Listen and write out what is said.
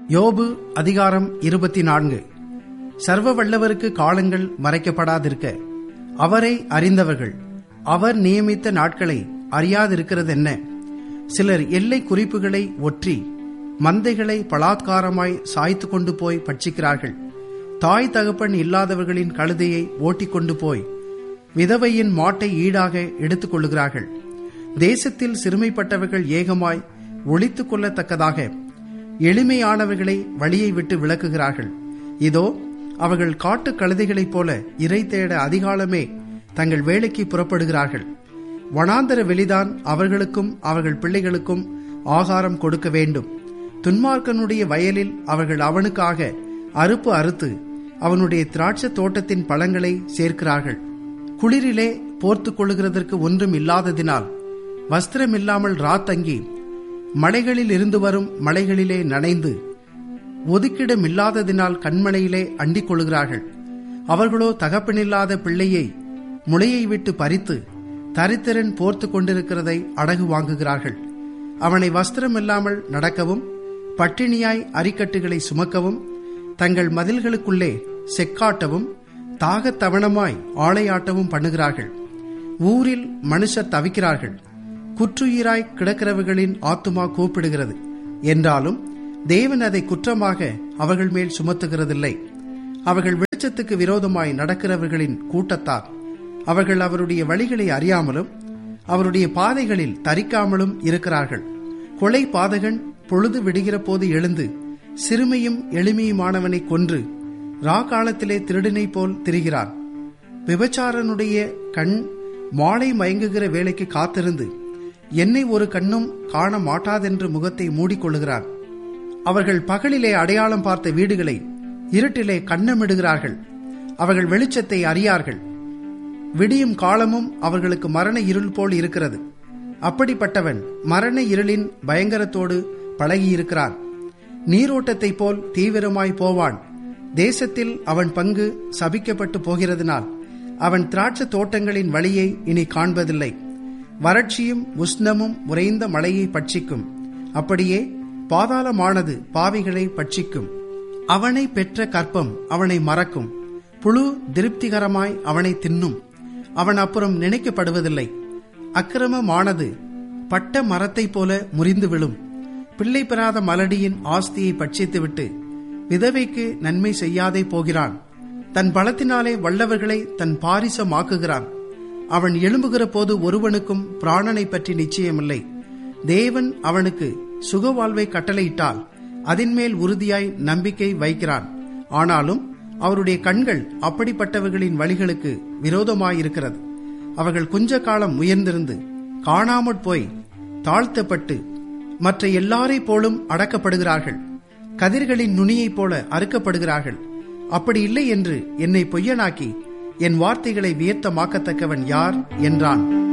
யோபு அதிகாரம் இருபத்தி நான்கு சர்வ வல்லவருக்கு காலங்கள் மறைக்கப்படாதிருக்க அவரை அறிந்தவர்கள் அவர் நியமித்த நாட்களை அறியாதிருக்கிறதென்ன சிலர் எல்லை குறிப்புகளை ஒற்றி மந்தைகளை பலாத்காரமாய் சாய்த்து கொண்டு போய் பட்சிக்கிறார்கள் தாய் தகப்பன் இல்லாதவர்களின் கழுதையை ஓட்டிக்கொண்டு போய் விதவையின் மாட்டை ஈடாக எடுத்துக் கொள்ளுகிறார்கள் தேசத்தில் சிறுமைப்பட்டவர்கள் ஏகமாய் ஒழித்துக் கொள்ளத்தக்கதாக எளிமையானவர்களை வழியை விட்டு விலக்குகிறார்கள் இதோ அவர்கள் காட்டு கழுதைகளைப் போல இறை தேட அதிகாலமே தங்கள் வேலைக்கு புறப்படுகிறார்கள் வனாந்தர வெளிதான் அவர்களுக்கும் அவர்கள் பிள்ளைகளுக்கும் ஆகாரம் கொடுக்க வேண்டும் துன்மார்க்கனுடைய வயலில் அவர்கள் அவனுக்காக அறுப்பு அறுத்து அவனுடைய திராட்சை தோட்டத்தின் பழங்களை சேர்க்கிறார்கள் குளிரிலே போர்த்து கொள்ளுகிறதற்கு ஒன்றும் இல்லாததினால் வஸ்திரமில்லாமல் ராத்தங்கி மலைகளில் இருந்து வரும் மலைகளிலே நனைந்து ஒதுக்கிடம் இல்லாததினால் கண்மலையிலே அண்டிக் கொள்கிறார்கள் அவர்களோ தகப்பனில்லாத பிள்ளையை முளையை விட்டு பறித்து தரித்திரன் போர்த்து கொண்டிருக்கிறதை அடகு வாங்குகிறார்கள் அவனை வஸ்திரம் இல்லாமல் நடக்கவும் பட்டினியாய் அரிக்கட்டுகளை சுமக்கவும் தங்கள் மதில்களுக்குள்ளே செக்காட்டவும் தாகத்தவணமாய் ஆளையாட்டவும் பண்ணுகிறார்கள் ஊரில் மனுஷர் தவிக்கிறார்கள் குற்றுயிராய் கிடக்கிறவர்களின் ஆத்துமா கூப்பிடுகிறது என்றாலும் தேவன் அதை குற்றமாக அவர்கள் மேல் சுமத்துகிறதில்லை அவர்கள் வெளிச்சத்துக்கு விரோதமாய் நடக்கிறவர்களின் கூட்டத்தார் அவர்கள் அவருடைய வழிகளை அறியாமலும் அவருடைய பாதைகளில் தரிக்காமலும் இருக்கிறார்கள் கொலை பாதகன் பொழுது விடுகிற போது எழுந்து சிறுமையும் எளிமையுமானவனை கொன்று ராகாலத்திலே திருடினை போல் திரிகிறான் விபச்சாரனுடைய கண் மாலை மயங்குகிற வேலைக்கு காத்திருந்து என்னை ஒரு கண்ணும் காண மாட்டாதென்று முகத்தை மூடிக்கொள்ளுகிறான் அவர்கள் பகலிலே அடையாளம் பார்த்த வீடுகளை இருட்டிலே கண்ணமிடுகிறார்கள் அவர்கள் வெளிச்சத்தை அறியார்கள் விடியும் காலமும் அவர்களுக்கு மரண இருள் போல் இருக்கிறது அப்படிப்பட்டவன் மரண இருளின் பயங்கரத்தோடு பழகியிருக்கிறான் நீரோட்டத்தைப் போல் தீவிரமாய் போவான் தேசத்தில் அவன் பங்கு சபிக்கப்பட்டு போகிறதுனால் அவன் திராட்சை தோட்டங்களின் வழியை இனி காண்பதில்லை வறட்சியும் உஷ்ணமும் உறைந்த மழையை பட்சிக்கும் அப்படியே பாதாளமானது பாவிகளை பட்சிக்கும் அவனை பெற்ற கற்பம் அவனை மறக்கும் புழு திருப்திகரமாய் அவனை தின்னும் அவன் அப்புறம் நினைக்கப்படுவதில்லை அக்கிரமமானது பட்ட மரத்தைப் போல முறிந்து விழும் பிள்ளை பெறாத மலடியின் ஆஸ்தியை பட்சித்துவிட்டு விதவைக்கு நன்மை செய்யாதே போகிறான் தன் பலத்தினாலே வல்லவர்களை தன் பாரிசமாக்குகிறான் அவன் எழும்புகிற போது ஒருவனுக்கும் பிராணனை பற்றி நிச்சயமில்லை தேவன் அவனுக்கு சுகவாழ்வை கட்டளையிட்டால் அதின்மேல் உறுதியாய் நம்பிக்கை வைக்கிறான் ஆனாலும் அவருடைய கண்கள் அப்படிப்பட்டவர்களின் வழிகளுக்கு விரோதமாயிருக்கிறது அவர்கள் கொஞ்ச காலம் உயர்ந்திருந்து காணாமற் போய் தாழ்த்தப்பட்டு மற்ற எல்லாரை போலும் அடக்கப்படுகிறார்கள் கதிர்களின் நுனியைப் போல அறுக்கப்படுகிறார்கள் அப்படி இல்லை என்று என்னை பொய்யனாக்கி என் வார்த்தைகளை வியர்த்தமாக்கத்தக்கவன் யார் என்றான்